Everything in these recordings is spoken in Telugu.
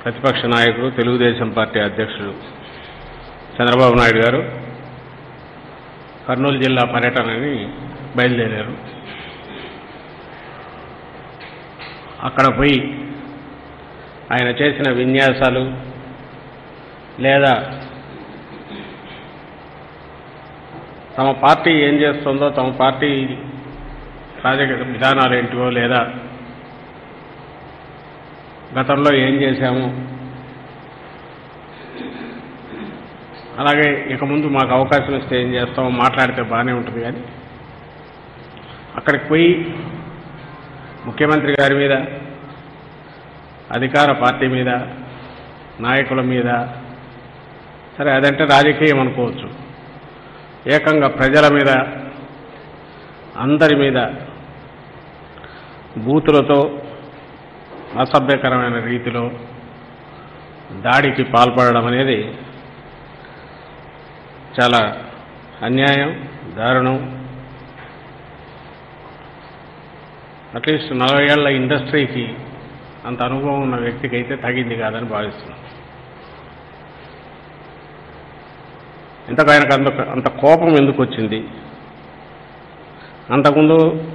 ప్రతిపక్ష నాయకుడు తెలుగుదేశం పార్టీ అధ్యక్షుడు చంద్రబాబు నాయుడు గారు కర్నూలు జిల్లా పర్యటనని బయలుదేరారు అక్కడ పోయి ఆయన చేసిన విన్యాసాలు లేదా తమ పార్టీ ఏం చేస్తుందో తమ పార్టీ రాజకీయ విధానాలు ఏంటివో లేదా గతంలో ఏం చేశాము అలాగే ఇక ముందు మాకు అవకాశం ఇస్తే ఏం చేస్తామో మాట్లాడితే బాగానే ఉంటుంది కానీ అక్కడికి పోయి ముఖ్యమంత్రి గారి మీద అధికార పార్టీ మీద నాయకుల మీద సరే అదంటే రాజకీయం అనుకోవచ్చు ఏకంగా ప్రజల మీద అందరి మీద బూతులతో అసభ్యకరమైన రీతిలో దాడికి పాల్పడడం అనేది చాలా అన్యాయం దారుణం అట్లీస్ట్ నలభై ఏళ్ల ఇండస్ట్రీకి అంత అనుభవం ఉన్న వ్యక్తికి అయితే తగింది కాదని భావిస్తున్నాను ఇంతకు ఆయనకు అంత అంత కోపం ఎందుకు వచ్చింది అంతకుముందు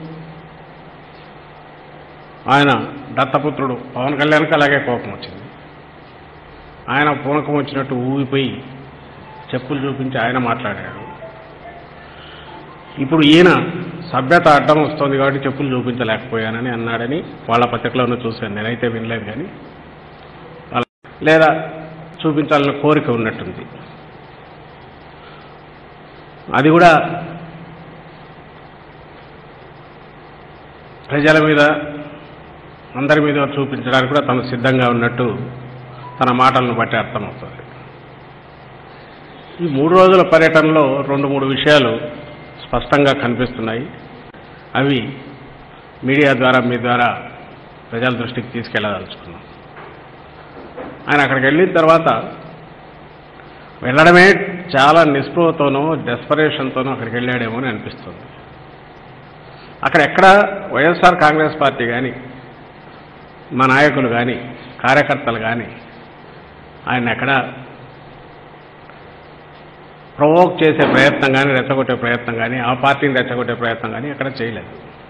ఆయన దత్తపుత్రుడు పవన్ కళ్యాణ్కి అలాగే కోపం వచ్చింది ఆయన పూనకం వచ్చినట్టు ఊగిపోయి చెప్పులు చూపించి ఆయన మాట్లాడాడు ఇప్పుడు ఈయన సభ్యత అడ్డం వస్తుంది కాబట్టి చెప్పులు చూపించలేకపోయానని అన్నాడని వాళ్ళ పత్రికలోనే చూశాను నేనైతే వినలేదు కానీ అలా లేదా చూపించాలన్న కోరిక ఉన్నట్టుంది అది కూడా ప్రజల మీద అందరి మీద చూపించడానికి కూడా తను సిద్ధంగా ఉన్నట్టు తన మాటలను బట్టి అర్థమవుతుంది ఈ మూడు రోజుల పర్యటనలో రెండు మూడు విషయాలు స్పష్టంగా కనిపిస్తున్నాయి అవి మీడియా ద్వారా మీ ద్వారా ప్రజల దృష్టికి తీసుకెళ్లదలుచుకున్నాం ఆయన అక్కడికి వెళ్ళిన తర్వాత వెళ్ళడమే చాలా నిస్పృహతోనో డెస్పరేషన్తోనో అక్కడికి వెళ్ళాడేమో అని అనిపిస్తుంది అక్కడ ఎక్కడ వైఎస్ఆర్ కాంగ్రెస్ పార్టీ కానీ మా నాయకులు కానీ కార్యకర్తలు కానీ ఆయన ఎక్కడ ప్రొవోక్ చేసే ప్రయత్నం కానీ రెచ్చగొట్టే ప్రయత్నం కానీ ఆ పార్టీని రెచ్చగొట్టే ప్రయత్నం కానీ ఎక్కడ చేయలేదు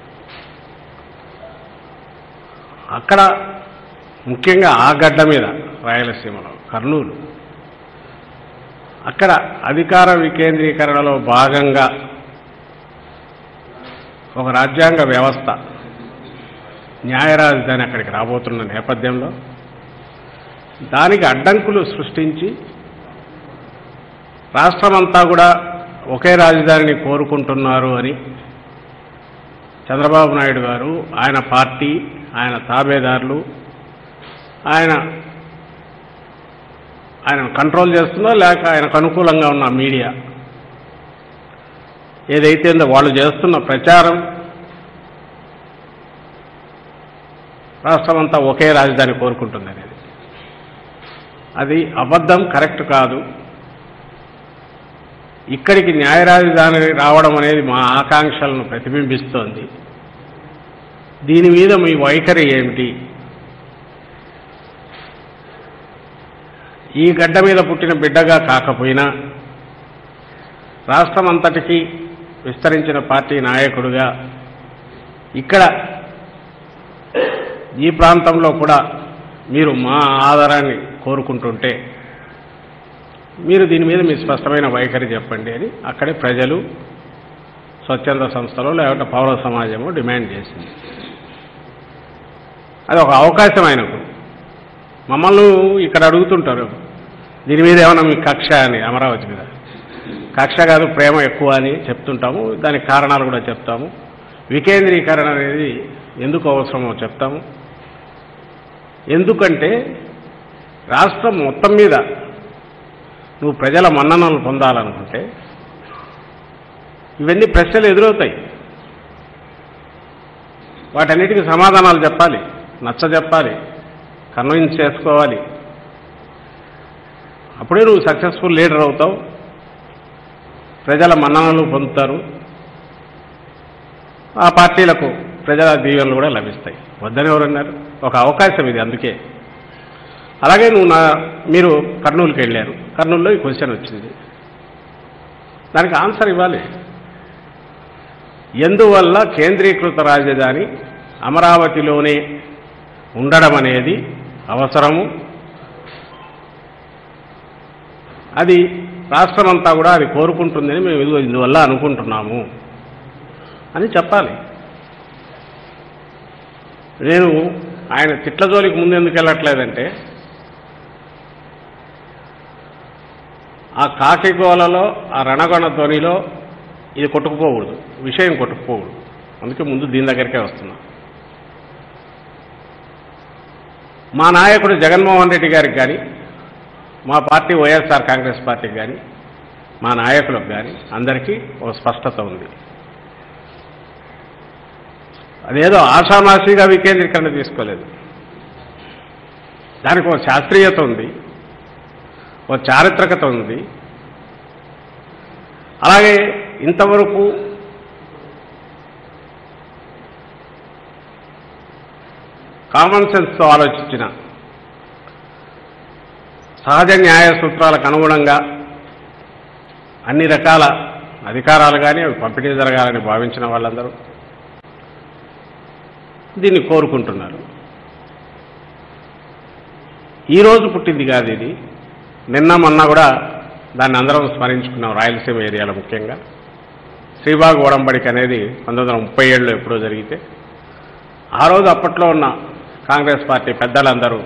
అక్కడ ముఖ్యంగా ఆ గడ్డ మీద రాయలసీమలో కర్నూలు అక్కడ అధికార వికేంద్రీకరణలో భాగంగా ఒక రాజ్యాంగ వ్యవస్థ న్యాయ రాజధాని అక్కడికి రాబోతున్న నేపథ్యంలో దానికి అడ్డంకులు సృష్టించి రాష్ట్రమంతా కూడా ఒకే రాజధానిని కోరుకుంటున్నారు అని చంద్రబాబు నాయుడు గారు ఆయన పార్టీ ఆయన తాబేదారులు ఆయన ఆయన కంట్రోల్ చేస్తుందో లేక ఆయనకు అనుకూలంగా ఉన్న మీడియా ఏదైతే ఉందో వాళ్ళు చేస్తున్న ప్రచారం రాష్ట్రమంతా ఒకే రాజధాని కోరుకుంటుంది అనేది అది అబద్ధం కరెక్ట్ కాదు ఇక్కడికి న్యాయ రాజధాని రావడం అనేది మా ఆకాంక్షలను ప్రతిబింబిస్తోంది దీని మీద మీ వైఖరి ఏమిటి ఈ గడ్డ మీద పుట్టిన బిడ్డగా కాకపోయినా రాష్ట్రం అంతటికీ విస్తరించిన పార్టీ నాయకుడుగా ఇక్కడ ఈ ప్రాంతంలో కూడా మీరు మా ఆధారాన్ని కోరుకుంటుంటే మీరు దీని మీద మీ స్పష్టమైన వైఖరి చెప్పండి అని అక్కడే ప్రజలు స్వచ్ఛంద సంస్థలు లేకపోతే పౌర సమాజము డిమాండ్ చేసింది అది ఒక అవకాశం ఆయనకు మమ్మల్ని ఇక్కడ అడుగుతుంటారు దీని మీద ఏమైనా మీ కక్ష అని అమరావతి మీద కక్ష కాదు ప్రేమ ఎక్కువ అని చెప్తుంటాము దానికి కారణాలు కూడా చెప్తాము వికేంద్రీకరణ అనేది ఎందుకు అవసరమో చెప్తాము ఎందుకంటే రాష్ట్రం మొత్తం మీద నువ్వు ప్రజల మన్ననలు పొందాలనుకుంటే ఇవన్నీ ప్రశ్నలు ఎదురవుతాయి వాటన్నిటికీ సమాధానాలు చెప్పాలి నచ్చ చెప్పాలి కన్విన్స్ చేసుకోవాలి అప్పుడే నువ్వు సక్సెస్ఫుల్ లీడర్ అవుతావు ప్రజల మన్ననలు పొందుతారు ఆ పార్టీలకు ప్రజల దీవెనలు కూడా లభిస్తాయి వద్దని ఎవరన్నారు ఒక అవకాశం ఇది అందుకే అలాగే నువ్వు నా మీరు కర్నూలుకి వెళ్ళారు కర్నూలులో ఈ క్వశ్చన్ వచ్చింది దానికి ఆన్సర్ ఇవ్వాలి ఎందువల్ల కేంద్రీకృత రాజధాని అమరావతిలోనే ఉండడం అనేది అవసరము అది రాష్ట్రమంతా కూడా అది కోరుకుంటుందని మేము ఇదిగో ఇందువల్ల అనుకుంటున్నాము అని చెప్పాలి నేను ఆయన తిట్ల జోలికి ముందు ఎందుకు వెళ్ళట్లేదంటే ఆ కాకిగోలలో ఆ రణగొణ ధ్వనిలో ఇది కొట్టుకుపోకూడదు విషయం కొట్టుకుపోకూడదు అందుకే ముందు దీని దగ్గరికే వస్తున్నా మా నాయకుడు జగన్మోహన్ రెడ్డి గారికి కానీ మా పార్టీ వైఎస్ఆర్ కాంగ్రెస్ పార్టీకి కానీ మా నాయకులకు కానీ అందరికీ ఒక స్పష్టత ఉంది అదేదో ఆషామాషిగా వికేంద్రీకరణ తీసుకోలేదు దానికి ఒక శాస్త్రీయత ఉంది ఒక చారిత్రకత ఉంది అలాగే ఇంతవరకు కామన్ సెన్స్తో ఆలోచించిన సహజ న్యాయ సూత్రాలకు అనుగుణంగా అన్ని రకాల అధికారాలు కానీ అవి పంపిణీ జరగాలని భావించిన వాళ్ళందరూ దీన్ని కోరుకుంటున్నారు ఈరోజు పుట్టింది కాదు ఇది నిన్న మొన్న కూడా దాన్ని అందరం స్మరించుకున్నాం రాయలసీమ ఏరియాలో ముఖ్యంగా శ్రీబాగ్ ఓడంబడిక అనేది పంతొమ్మిది వందల ముప్పై ఏడులో ఎప్పుడో జరిగితే ఆ రోజు అప్పట్లో ఉన్న కాంగ్రెస్ పార్టీ పెద్దలందరూ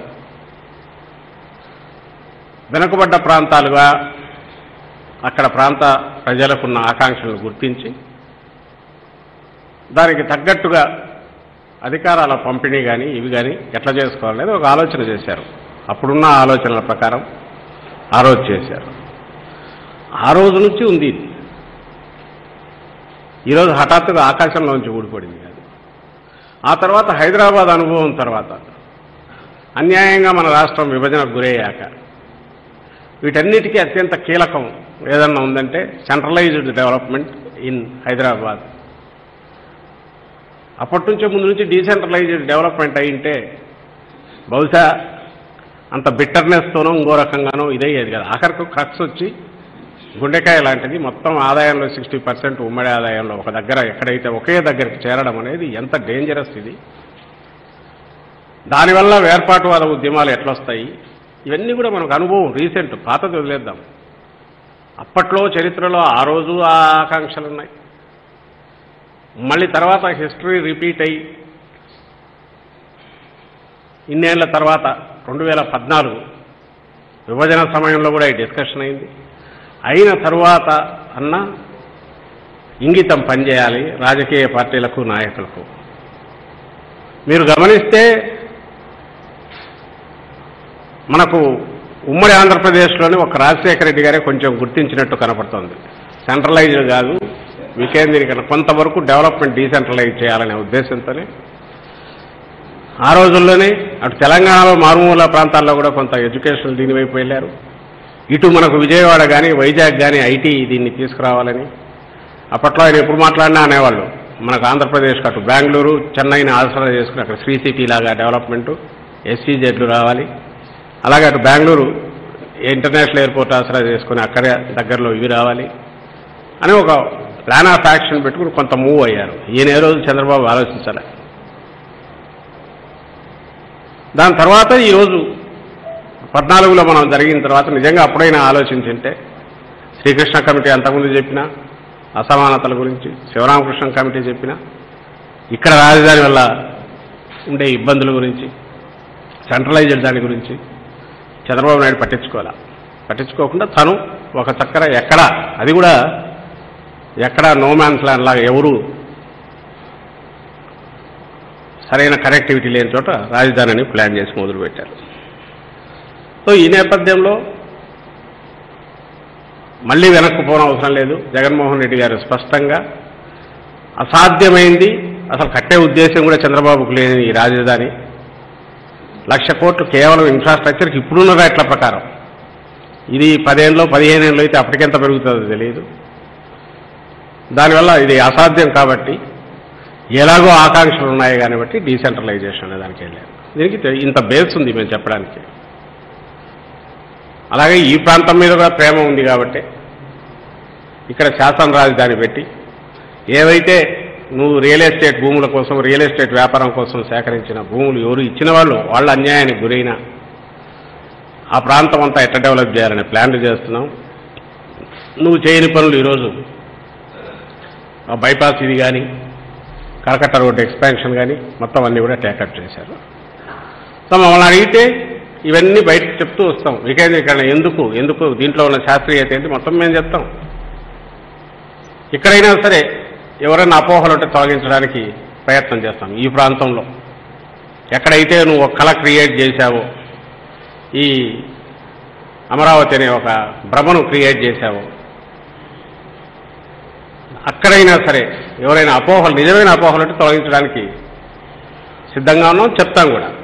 వెనుకబడ్డ ప్రాంతాలుగా అక్కడ ప్రాంత ప్రజలకున్న ఆకాంక్షలను గుర్తించి దానికి తగ్గట్టుగా అధికారాల పంపిణీ కానీ ఇవి కానీ ఎట్లా చేసుకోవాలనేది ఒక ఆలోచన చేశారు అప్పుడున్న ఆలోచనల ప్రకారం ఆ రోజు చేశారు ఆ రోజు నుంచి ఉంది ఇది ఈరోజు హఠాత్తుగా ఆకాశంలోంచి ఊడిపడింది కాదు ఆ తర్వాత హైదరాబాద్ అనుభవం తర్వాత అన్యాయంగా మన రాష్ట్రం విభజనకు గురయ్యాక వీటన్నిటికీ అత్యంత కీలకం ఏదన్నా ఉందంటే సెంట్రలైజ్డ్ డెవలప్మెంట్ ఇన్ హైదరాబాద్ అప్పటి నుంచే ముందు నుంచి డీసెంట్రలైజ్డ్ డెవలప్మెంట్ అయింటే బహుశా అంత బిట్టర్నెస్తోనో ఇంకో రకంగానో ఇదయ్యేది కదా ఆఖరికి క్రక్స్ వచ్చి గుండెకాయ లాంటిది మొత్తం ఆదాయంలో సిక్స్టీ పర్సెంట్ ఉమ్మడి ఆదాయంలో ఒక దగ్గర ఎక్కడైతే ఒకే దగ్గరికి చేరడం అనేది ఎంత డేంజరస్ ఇది దానివల్ల వేర్పాటువాద ఉద్యమాలు ఎట్లొస్తాయి ఇవన్నీ కూడా మనకు అనుభవం రీసెంట్ పాతది వదిలేద్దాం అప్పట్లో చరిత్రలో ఆ రోజు ఆ ఆకాంక్షలు ఉన్నాయి మళ్ళీ తర్వాత హిస్టరీ రిపీట్ అయ్యి ఇన్నేళ్ల తర్వాత రెండు వేల పద్నాలుగు విభజన సమయంలో కూడా ఈ డిస్కషన్ అయింది అయిన తరువాత అన్న ఇంగితం పనిచేయాలి రాజకీయ పార్టీలకు నాయకులకు మీరు గమనిస్తే మనకు ఉమ్మడి ఆంధ్రప్రదేశ్లోని ఒక రాజశేఖర రెడ్డి గారే కొంచెం గుర్తించినట్టు కనపడుతోంది సెంట్రలైజ్డ్ కాదు వికేంద్రీకరణ కొంతవరకు డెవలప్మెంట్ డీసెంట్రలైజ్ చేయాలనే ఉద్దేశంతోనే ఆ రోజుల్లోనే అటు తెలంగాణలో మారుమూల ప్రాంతాల్లో కూడా కొంత ఎడ్యుకేషన్ దీని వైపు వెళ్ళారు ఇటు మనకు విజయవాడ కానీ వైజాగ్ కానీ ఐటీ దీన్ని తీసుకురావాలని అప్పట్లో ఆయన ఎప్పుడు మాట్లాడినా అనేవాళ్ళు మనకు ఆంధ్రప్రదేశ్ అటు బెంగళూరు చెన్నైని ఆసరా చేసుకుని అక్కడ శ్రీ సిటీ లాగా డెవలప్మెంటు ఎస్సీజెడ్లు రావాలి అలాగే అటు బెంగళూరు ఇంటర్నేషనల్ ఎయిర్పోర్ట్ ఆసరా చేసుకుని అక్కడే దగ్గరలో ఇవి రావాలి అని ఒక ప్లాన్ ఆఫ్ యాక్షన్ పెట్టుకుని కొంత మూవ్ అయ్యారు ఈయన ఏ రోజు చంద్రబాబు ఆలోచించాలి దాని తర్వాత ఈరోజు పద్నాలుగులో మనం జరిగిన తర్వాత నిజంగా అప్పుడైనా ఆలోచించింటే శ్రీకృష్ణ కమిటీ అంతకుముందు చెప్పిన అసమానతల గురించి శివరామకృష్ణ కమిటీ చెప్పిన ఇక్కడ రాజధాని వల్ల ఉండే ఇబ్బందుల గురించి సెంట్రలైజ్డ్ దాని గురించి చంద్రబాబు నాయుడు పట్టించుకోవాలా పట్టించుకోకుండా తను ఒక చక్కర ఎక్కడ అది కూడా ఎక్కడ నో మ్యాన్స్ ల్యాండ్ లాగా ఎవరు సరైన కనెక్టివిటీ లేని చోట రాజధానిని ప్లాన్ చేసి మొదలుపెట్టారు సో ఈ నేపథ్యంలో మళ్ళీ వెనక్కు పోవడం అవసరం లేదు జగన్మోహన్ రెడ్డి గారు స్పష్టంగా అసాధ్యమైంది అసలు కట్టే ఉద్దేశం కూడా చంద్రబాబుకు లేని ఈ రాజధాని లక్ష కోట్లు కేవలం ఇన్ఫ్రాస్ట్రక్చర్కి ఇప్పుడున్న రేట్ల ప్రకారం ఇది పదేళ్ళలో పదిహేను ఏళ్ళు అయితే అప్పటికెంత పెరుగుతుందో తెలియదు దానివల్ల ఇది అసాధ్యం కాబట్టి ఎలాగో ఆకాంక్షలు ఉన్నాయి కానీ బట్టి డీసెంట్రలైజేషన్ అనే దానికి వెళ్ళారు దీనికి తె- ఇంత బేస్ ఉంది మేము చెప్పడానికి అలాగే ఈ ప్రాంతం మీద కూడా ప్రేమ ఉంది కాబట్టి ఇక్కడ శాసన రాజధాని పెట్టి ఏవైతే నువ్వు రియల్ ఎస్టేట్ భూముల కోసం రియల్ ఎస్టేట్ వ్యాపారం కోసం సేకరించిన భూములు ఎవరు ఇచ్చిన వాళ్ళు వాళ్ళ అన్యాయానికి గురైన ఆ ప్రాంతం అంతా ఎట్లా డెవలప్ చేయాలని ప్లాన్లు చేస్తున్నాం నువ్వు చేయని పనులు ఈరోజు ఆ బైపాస్ ఇది కానీ కరకట్ట రోడ్డు ఎక్స్పాన్షన్ కానీ మొత్తం అన్నీ కూడా టేకప్ చేశారు సో మమ్మల్ని అడిగితే ఇవన్నీ బయటకు చెప్తూ వస్తాం వికేంద్రీకరణ ఎందుకు ఎందుకు దీంట్లో ఉన్న శాస్త్రీయత ఏంటి మొత్తం మేము చెప్తాం ఎక్కడైనా సరే ఎవరైనా అపోహలు ఉంటే తొలగించడానికి ప్రయత్నం చేస్తాం ఈ ప్రాంతంలో ఎక్కడైతే నువ్వు ఒక కళ క్రియేట్ చేశావో ఈ అమరావతి అనే ఒక భ్రమను క్రియేట్ చేశావో అక్కడైనా సరే ఎవరైనా అపోహలు నిజమైన అపోహలు ఉంటే తొలగించడానికి సిద్ధంగా ఉన్నాం చెప్తాం కూడా